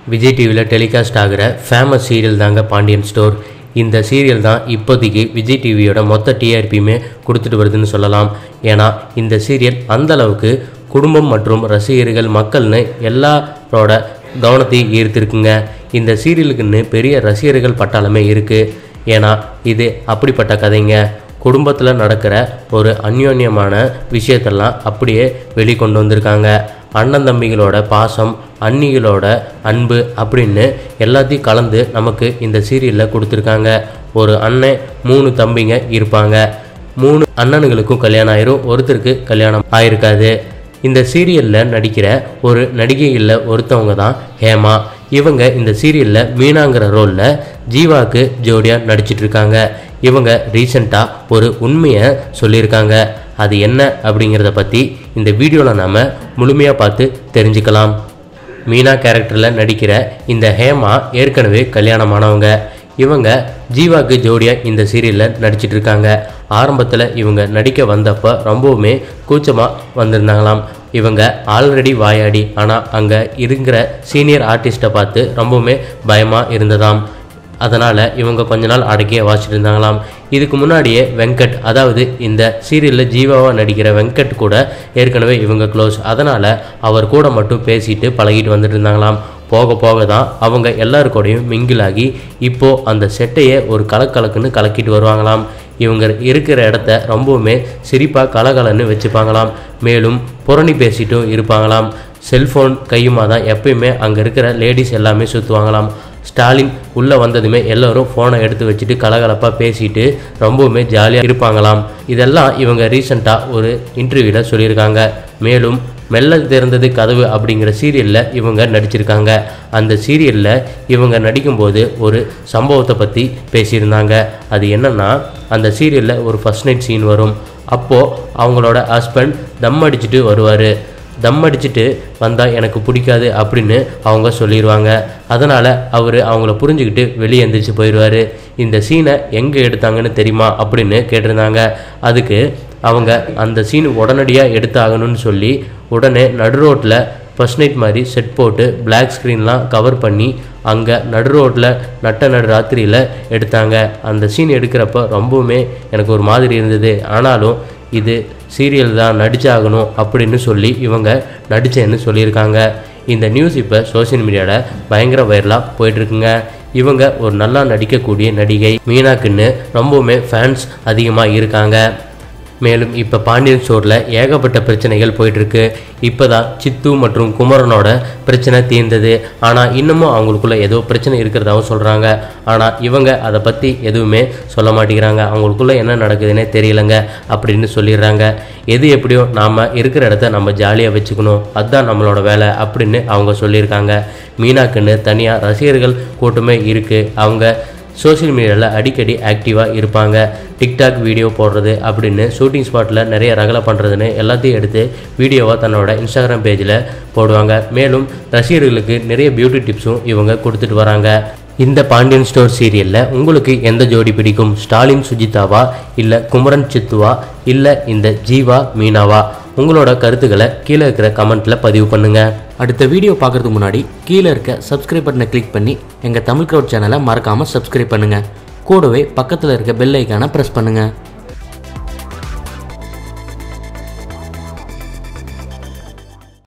விஜய் டிவியில் டெலிகாஸ்ட் ஆகிற famous serial தாங்க பாண்டியன் ஸ்டோர் இந்த சீரியல் தான் இப்போதைக்கு விஜய் டிவியோட மொத்த டிஆர்பியுமே கொடுத்துட்டு வருதுன்னு சொல்லலாம் ஏன்னா இந்த சீரியல் அந்த அளவுக்கு குடும்பம் மற்றும் ரசிகர்கள் மக்கள்னு எல்லாரோட கவனத்தையும் ஈர்த்திருக்குங்க இந்த சீரியலுக்குன்னு பெரிய ரசிகர்கள் பட்டாளமே இருக்குது ஏன்னா இது அப்படிப்பட்ட கதைங்க குடும்பத்தில் நடக்கிற ஒரு அந்யோன்யமான விஷயத்தெல்லாம் அப்படியே வெளிக்கொண்டு வந்திருக்காங்க அண்ணன் தம்பிகளோட பாசம் அன்னிகளோட அன்பு அப்படின்னு எல்லாத்தையும் கலந்து நமக்கு இந்த சீரியலில் கொடுத்துருக்காங்க ஒரு அண்ணன் மூணு தம்பிங்க இருப்பாங்க மூணு அண்ணனுங்களுக்கும் கல்யாணம் ஆயிரும் ஒருத்தருக்கு கல்யாணம் ஆயிருக்காது இந்த சீரியலில் நடிக்கிற ஒரு நடிகைகளில் ஒருத்தவங்க தான் ஹேமா இவங்க இந்த சீரியலில் மீனாங்கிற ரோலில் ஜீவாக்கு ஜோடியாக நடிச்சிட்டு இருக்காங்க இவங்க ரீசண்டாக ஒரு உண்மையை சொல்லியிருக்காங்க அது என்ன அப்படிங்கிறத பற்றி இந்த வீடியோவில் நாம் முழுமையாக பார்த்து தெரிஞ்சுக்கலாம் மீனா கேரக்டரில் நடிக்கிற இந்த ஹேமா ஏற்கனவே கல்யாணமானவங்க இவங்க ஜீவாக்கு ஜோடியாக இந்த சீரியலில் நடிச்சிட்டு இருக்காங்க ஆரம்பத்தில் இவங்க நடிக்க வந்தப்போ ரொம்பவுமே கூச்சமாக வந்திருந்தாங்களாம் இவங்க ஆல்ரெடி வாயாடி ஆனால் அங்கே இருக்கிற சீனியர் ஆர்டிஸ்ட்டை பார்த்து ரொம்பவுமே பயமாக இருந்ததாம் அதனால் இவங்க கொஞ்ச நாள் அடக்கியே வாசிட்டு இருந்தாங்களாம் இதுக்கு முன்னாடியே வெங்கட் அதாவது இந்த சீரியலில் ஜீவாவாக நடிக்கிற வெங்கட் கூட ஏற்கனவே இவங்க க்ளோஸ் அதனால் அவர் கூட மட்டும் பேசிட்டு பழகிட்டு வந்துட்டு இருந்தாங்களாம் போக போக தான் அவங்க எல்லாரு கூடயும் மிங்கிள் ஆகி இப்போது அந்த செட்டையே ஒரு கலக்கலக்குன்னு கலக்கிட்டு வருவாங்களாம் இவங்க இருக்கிற இடத்த ரொம்பவுமே சிரிப்பாக கலகலன்னு வச்சுப்பாங்களாம் மேலும் புரணி பேசிட்டும் இருப்பாங்களாம் செல்ஃபோன் கையுமா தான் எப்பயுமே அங்கே இருக்கிற லேடிஸ் எல்லாமே சுற்றுவாங்களாம் ஸ்டாலின் உள்ளே வந்ததுமே எல்லோரும் ஃபோனை எடுத்து வச்சுட்டு கலகலப்பாக பேசிட்டு ரொம்பவுமே ஜாலியாக இருப்பாங்களாம் இதெல்லாம் இவங்க ரீசண்டாக ஒரு இன்டர்வியூவில் சொல்லியிருக்காங்க மேலும் மெல்ல திறந்தது கதவு அப்படிங்கிற சீரியலில் இவங்க நடிச்சிருக்காங்க அந்த சீரியலில் இவங்க நடிக்கும்போது ஒரு சம்பவத்தை பற்றி பேசியிருந்தாங்க அது என்னன்னா அந்த சீரியலில் ஒரு ஃபஸ்ட் நைட் சீன் வரும் அப்போது அவங்களோட ஹஸ்பண்ட் தம் அடிச்சுட்டு வருவார் தம் அடிச்சுட்டு வந்தால் எனக்கு பிடிக்காது அப்படின்னு அவங்க சொல்லிடுவாங்க அதனால் அவர் அவங்கள புரிஞ்சுக்கிட்டு வெளியே எந்திரிச்சு போயிடுவார் இந்த சீனை எங்கே எடுத்தாங்கன்னு தெரியுமா அப்படின்னு கேட்டிருந்தாங்க அதுக்கு அவங்க அந்த சீன் உடனடியாக எடுத்தாகணும்னு சொல்லி உடனே நடு ரோட்டில் ஃபர்ஸ்ட் நைட் மாதிரி செட் போட்டு பிளாக் ஸ்க்ரீன்லாம் கவர் பண்ணி அங்கே நடு ரோட்டில் நட்ட நடு ராத்திரியில் எடுத்தாங்க அந்த சீன் எடுக்கிறப்ப ரொம்பவுமே எனக்கு ஒரு மாதிரி இருந்தது ஆனாலும் இது சீரியல் தான் நடிச்சாகணும் அப்படின்னு சொல்லி இவங்க நடித்தேன்னு சொல்லியிருக்காங்க இந்த நியூஸ் இப்போ சோஷியல் மீடியாவில் பயங்கர வைரலாக போயிட்டுருக்குங்க இவங்க ஒரு நல்லா நடிக்கக்கூடிய நடிகை மீனாக்குன்னு ரொம்பவுமே ஃபேன்ஸ் அதிகமாக இருக்காங்க மேலும் இப்போ பாண்டியன் ஸ்டோரில் ஏகப்பட்ட பிரச்சனைகள் போயிட்டுருக்கு இப்போ தான் சித்து மற்றும் குமரனோட பிரச்சனை தீர்ந்தது ஆனால் இன்னமும் அவங்களுக்குள்ள ஏதோ பிரச்சனை இருக்கிறதாவும் சொல்கிறாங்க ஆனால் இவங்க அதை பற்றி எதுவுமே சொல்ல மாட்டேங்கிறாங்க அவங்களுக்குள்ள என்ன நடக்குதுன்னே தெரியலங்க அப்படின்னு சொல்லிடுறாங்க எது எப்படியோ நாம் இருக்கிற இடத்த நம்ம ஜாலியாக வச்சுக்கணும் அதுதான் நம்மளோட வேலை அப்படின்னு அவங்க சொல்லியிருக்காங்க மீனாக்குன்னு தனியாக ரசிகர்கள் கூட்டமே இருக்குது அவங்க சோஷியல் மீடியாவில் அடிக்கடி ஆக்டிவாக இருப்பாங்க டிக்டாக் வீடியோ போடுறது அப்படின்னு ஷூட்டிங் ஸ்பாட்டில் நிறைய ரகலை பண்ணுறதுன்னு எல்லாத்தையும் எடுத்து வீடியோவாக தன்னோட இன்ஸ்டாகிராம் பேஜில் போடுவாங்க மேலும் ரசிகர்களுக்கு நிறைய பியூட்டி டிப்ஸும் இவங்க கொடுத்துட்டு வராங்க இந்த பாண்டியன் ஸ்டோர் சீரியலில் உங்களுக்கு எந்த ஜோடி பிடிக்கும் ஸ்டாலின் சுஜிதாவா இல்லை குமரன் சித்துவா இல்லை இந்த ஜீவா மீனாவா உங்களோட கருத்துக்களை கீழே இருக்கிற கமெண்ட்டில் பதிவு பண்ணுங்கள் அடுத்த வீடியோ பார்க்கறதுக்கு முன்னாடி கீழே இருக்க சப்ஸ்கிரைப் பட்டனை கிளிக் பண்ணி எங்கள் தமிழ் க்ரௌட் சேனலை மறக்காமல் சப்ஸ்கிரைப் பண்ணுங்கள் கூடவே பக்கத்தில் இருக்க பெல் ஐக்கானை ப்ரெஸ் பண்ணுங்கள்